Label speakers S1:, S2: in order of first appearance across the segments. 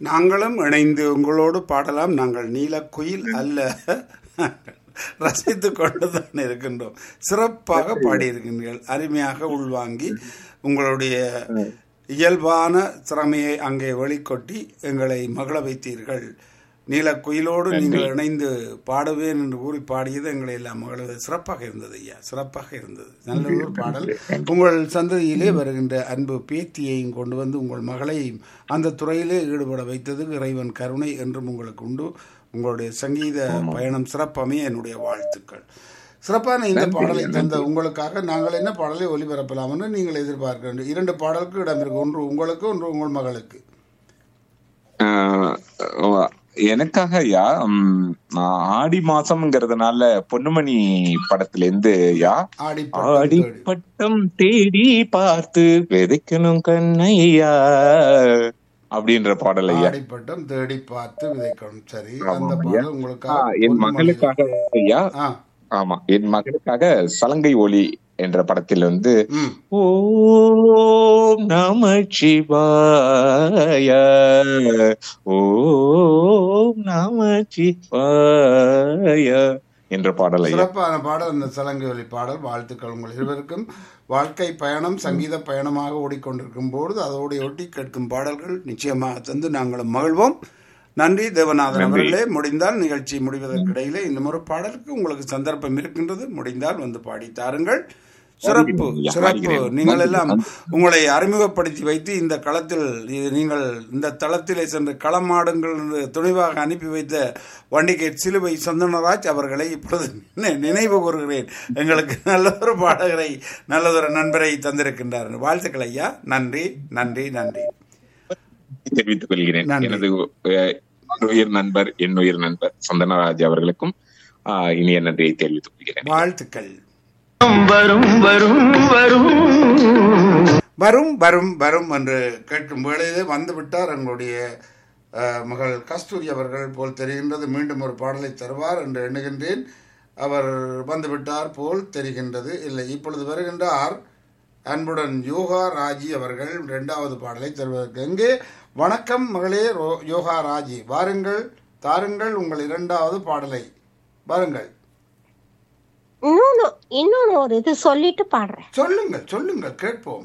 S1: நாங்களும் இணைந்து உங்களோடு பாடலாம் நாங்கள் நீலக்குயில் அல்ல ரசித்து கொண்டுதான் இருக்கின்றோம் சிறப்பாக பாடியிருக்கின்றீர்கள் அருமையாக உள்வாங்கி உங்களுடைய இயல்பான திறமையை அங்கே வெளிக்கொட்டி எங்களை மகள வைத்தீர்கள் நீலக்குயிலோடு நீங்கள் இணைந்து பாடுவேன் என்று கூறி பாடியது எங்களை எல்லாம் மகள சிறப்பாக இருந்தது ஐயா சிறப்பாக இருந்தது நல்ல ஒரு பாடல் உங்கள் சந்ததியிலே வருகின்ற அன்பு பேத்தியையும் கொண்டு வந்து உங்கள் மகளையும் அந்த துறையிலே ஈடுபட வைத்தது இறைவன் கருணை என்றும் உங்களுக்கு உண்டு உங்களுடைய சங்கீத பயணம் சிறப்பமைய என்னுடைய வாழ்த்துக்கள் சிறப்பான இந்த பாடலை தந்த உங்களுக்காக நாங்கள் என்ன பாடலை ஒலிபரப்பலாம் என்று நீங்கள் எதிர்பார்க்க வேண்டும் இரண்டு பாடலுக்கு இடம் இருக்கு ஒன்று உங்களுக்கு ஒன்று உங்கள் மகளுக்கு
S2: ஆஹ் எனக்காக யா ம், நான் ஆடி மாசம்ங்கிறதுனால பொன்னுமணி படத்துல இருந்து யா
S1: ஆடி
S2: ஆடிப்பட்டம் தேடி பார்த்து விதைக்கணும் கண்ணையா அப்படின்ற பாடல் ஐயா
S1: ஆடிப்பட்டம் தேடி பார்த்து விதைக்கணும் சரி
S2: ஆமா,
S1: அந்த
S2: ஐயா.
S1: பாடல்
S2: ஆ,
S1: உங்களுக்காக
S2: என்
S1: பொன்மணி-
S2: மகளுக்காக ஐயா
S1: ஆ
S2: ஆமா என் மகளுக்காக சலங்கை ஒலி என்ற படத்தில் வந்து
S1: ம்
S2: ஓம் நம சிவாய ஓம் நம சிவாய என்ற பாடல் ஐயா
S1: சிறப்பான பாடல் அந்த சலங்கை ஒலி பாடல் வாழ்த்துக்கள் உங்கள் இருவருக்கும் வாழ்க்கை பயணம் சங்கீத பயணமாக ஓடிக்கொண்டிருக்கும் பொழுது அதோடு ஒட்டி கேட்கும் பாடல்கள் நிச்சயமாக தந்து நாங்களும் மகிழ்வோம் நன்றி தேவநாதன் அவர்களே முடிந்தால் நிகழ்ச்சி முடிவதற்கிடையிலே இந்த ஒரு பாடலுக்கு உங்களுக்கு சந்தர்ப்பம் இருக்கின்றது முடிந்தால் வந்து பாடி தாருங்கள் சிறப்பு
S2: வருகிறேன்,
S1: சிறப்பு
S2: வருகிறேன்.
S1: நீங்கள் எல்லாம் உங்களை அறிமுகப்படுத்தி வைத்து இந்த களத்தில் இது நீங்கள் இந்த தளத்திலே சென்று களமாடுங்கள் என்று துணிவாக அனுப்பி வைத்த வண்டிகேட் சிலுவை சந்தனராஜ் அவர்களை இப்பொழுது நினை- நினைவு கூறுகிறேன் எங்களுக்கு நல்லதொரு பாடகரை நல்லதொரு நண்பரை தந்திருக்கின்றார் வாழ்த்துக்கள் ஐயா நன்றி நன்றி நன்றி
S2: தெரிவித்துக் கொள்கிறேன்
S1: நன்றி.
S2: எனது அஹ், உயிர் நண்பர் என் உயிர் நண்பர் சந்தனராஜ் அவர்களுக்கும் ஆஹ், இனிய நன்றியை தெரிவித்துக் கொள்கிறேன்
S1: வாழ்த்துக்கள்
S3: வரும் வரும் வரும்
S1: வரும் வரும் வரும் என்று கேட்கும் வேளையிலே வந்து விட்டார் எங்களுடைய அஹ், மகள் கஸ்தூரி அவர்கள் போல் தெரிகின்றது மீண்டும் ஒரு பாடலை தருவார் என்று எண்ணுகின்றேன் அவர் வந்துவிட்டார் போல் தெரிகின்றது இல்லை இப்பொழுது வருகின்றார் அன்புடன் யோகா ராஜி அவர்கள் இரண்டாவது பாடலை தருவதற்கு எங்கே வணக்கம் மகளே ரோ- யோகா ராஜி வாருங்கள் தாருங்கள் உங்கள் இரண்டாவது பாடலை வாருங்கள்
S4: இன்னொன்னு இன்னொன்னு ஒரு இது சொல்லிட்டு பாடுறேன்
S1: சொல்லுங்கள் சொல்லுங்கள் கேட்போம்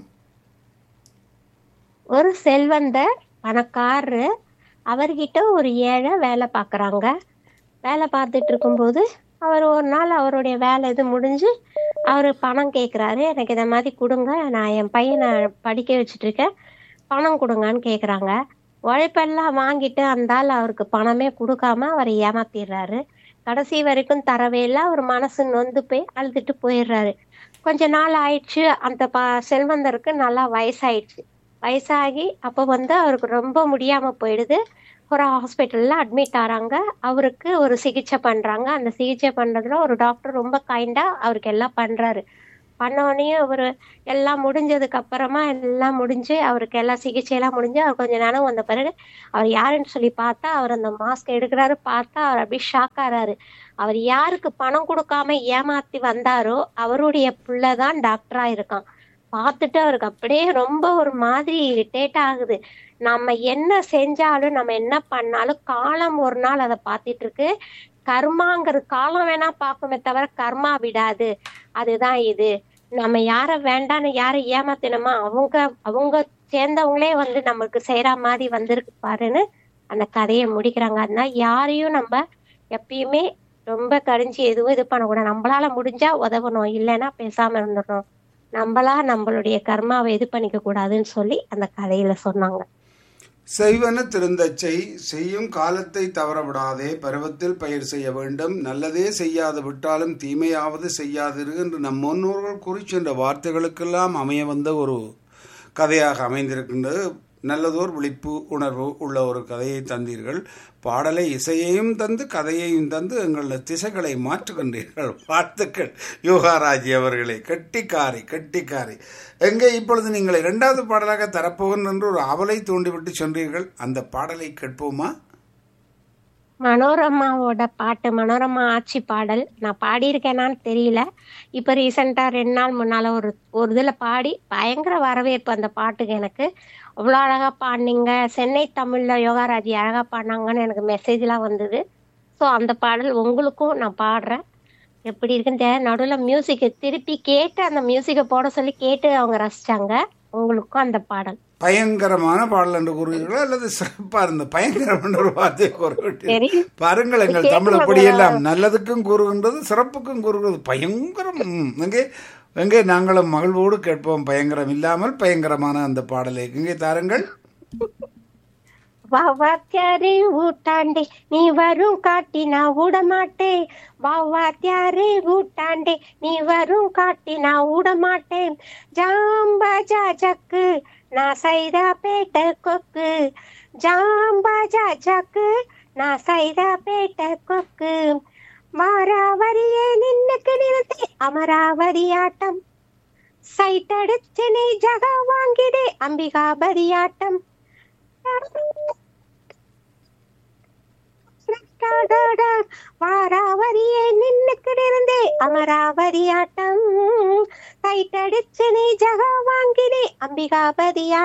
S4: ஒரு செல்வந்தர் பணக்காரரு அவர்கிட்ட ஒரு ஏழை வேலை பார்க்குறாங்க வேலை பார்த்துட்டு இருக்கும்போது அவர் ஒரு நாள் அவருடைய வேலை இது முடிஞ்சு அவர் பணம் கேட்குறாரு எனக்கு இதை மாதிரி கொடுங்க நான் என் பையனை படிக்க வச்சுட்டு இருக்கேன் பணம் கொடுங்கன்னு கேட்குறாங்க உழைப்பெல்லாம் வாங்கிட்டு அந்த ஆள் அவருக்கு பணமே கொடுக்காம அவரை ஏமாத்திடுறாரு கடைசி வரைக்கும் தரவே இல்லை அவர் மனசு நொந்து போய் அழுதுட்டு போயிடுறாரு கொஞ்ச நாள் ஆயிடுச்சு அந்த ப செல்வந்தருக்கு நல்லா வயசாயிடுச்சு வயசாகி அப்போ வந்து அவருக்கு ரொம்ப முடியாம போயிடுது ஒரு ஹாஸ்பிட்டல்ல அட்மிட் ஆறாங்க அவருக்கு ஒரு சிகிச்சை பண்றாங்க அந்த சிகிச்சை பண்றதுல ஒரு டாக்டர் ரொம்ப கைண்டா அவருக்கு எல்லாம் பண்றாரு பண்ண உடனே அவர் எல்லாம் முடிஞ்சதுக்கு அப்புறமா எல்லாம் முடிஞ்சு அவருக்கு எல்லா சிகிச்சையெல்லாம் முடிஞ்சு அவர் கொஞ்ச நேரம் வந்த பிறகு அவர் யாருன்னு சொல்லி பார்த்தா அவர் அந்த மாஸ்க் எடுக்கிறாரு பார்த்தா அவர் அப்படியே ஷாக் ஆறாரு அவர் யாருக்கு பணம் கொடுக்காம ஏமாத்தி வந்தாரோ அவருடைய புள்ளதான் டாக்டரா இருக்கான் பார்த்துட்டு அவருக்கு அப்படியே ரொம்ப ஒரு மாதிரி இரிட்டேட் ஆகுது நம்ம என்ன செஞ்சாலும் நம்ம என்ன பண்ணாலும் காலம் ஒரு நாள் அதை பார்த்துட்டு இருக்கு கர்மாங்கிற காலம் வேணா பார்க்குமே தவிர கர்மா விடாது அதுதான் இது நம்ம யார வேண்டான்னு யாரை ஏமாத்தினோமோ அவங்க அவங்க சேர்ந்தவங்களே வந்து நம்மளுக்கு செய்யற மாதிரி வந்திருக்கு பாருன்னு அந்த கதையை முடிக்கிறாங்க அதனால யாரையும் நம்ம எப்பயுமே ரொம்ப கடிஞ்சு எதுவும் இது பண்ணக்கூடாது நம்மளால முடிஞ்சா உதவணும் இல்லைன்னா பேசாம இருந்துடணும் நம்மளா நம்மளுடைய கர்மாவை இது பண்ணிக்க கூடாதுன்னு சொல்லி அந்த கதையில சொன்னாங்க
S1: செய்வன திருந்தச் செய் செய்யும் காலத்தை தவற விடாதே பருவத்தில் பயிர் செய்ய வேண்டும் நல்லதே செய்யாது விட்டாலும் தீமையாவது செய்யாதிரு என்று நம் முன்னோர்கள் கூறி சென்ற வார்த்தைகளுக்கெல்லாம் அமைய வந்த ஒரு கதையாக அமைந்திருக்கின்றது நல்லதோர் விழிப்பு உணர்வு உள்ள ஒரு கதையை தந்தீர்கள் பாடலை இசையையும் தந்து கதையையும் தந்து எங்களது திசைகளை மாற்றுகின்றீர்கள் வாழ்த்துக்கள் யோகாராஜி அவர்களே கெட்டிக்காரி கெட்டிக்காரி எங்கே இப்பொழுது நீங்கள் இரண்டாவது பாடலாக தரப்போகின்ற என்று ஒரு அவலை தூண்டிவிட்டு சென்றீர்கள் அந்த பாடலை கேட்போமா
S4: மனோரமாவோட பாட்டு மனோரமா ஆட்சி பாடல் நான் பாடியிருக்கேனான்னு தெரியல இப்போ ரீசெண்டாக ரெண்டு நாள் முன்னால் ஒரு ஒரு இதில் பாடி பயங்கர வரவேற்பு அந்த பாட்டுக்கு எனக்கு அவ்வளோ அழகாக பாடினீங்க சென்னை தமிழில் யோகாராஜி அழகாக பாடினாங்கன்னு எனக்கு மெசேஜ்லாம் வந்தது ஸோ அந்த பாடல் உங்களுக்கும் நான் பாடுறேன் எப்படி இருக்குன்னு தெரியல நடுவில் மியூசிக்கை திருப்பி கேட்டு அந்த மியூசிக்கை போட சொல்லி கேட்டு அவங்க ரசிச்சாங்க உங்களுக்கும் அந்த பாடல்
S1: பயங்கரமான பாடல் என்று கூறுவீர்களா அல்லது சிறப்பா இருந்த பயங்கரம் என்ற ஒரு வார்த்தையை கூறுகிறீர்கள்
S4: சரி
S1: பாருங்கள் எங்கள் தமிழ் அப்படியெல்லாம் நல்லதுக்கும் கூறுகின்றது சிறப்புக்கும் கூறுகிறது பயங்கரம் ம், எங்கே எங்கே நாங்களும் மகிழ்வோடு கேட்போம் பயங்கரம் இல்லாமல் பயங்கரமான அந்த பாடலை எங்கே தாருங்கள்
S4: வா வாத்தியாரே ஊட்டாண்டே நீ வரும் காட்டி நான் விடமாட்டேன் வா வாத்தியாரே ஊட்டாண்டே நீ வரும் காட்டி நான் விடமாட்டேன் ஜாம்பா ஜாஜக்கு நான் சைதா பேட்ட கொக்கு ஜாம்பா ஜாஜக்கு நான் சைதா பேட்ட கொக்கு மாராவரியே நின்னுக்கு நிறுத்தி அமராவதி ஆட்டம் சைட் அடிச்சு நீ ஜகா வாங்கிடே அம்பிகாபதி ஆட்டம் வாராவரியே நின்னுக்கு இருந்தே அமராவதி ஆட்டம் கைட்டடிச்சு நீ ஜகா வாங்கினே அம்பிகாபதி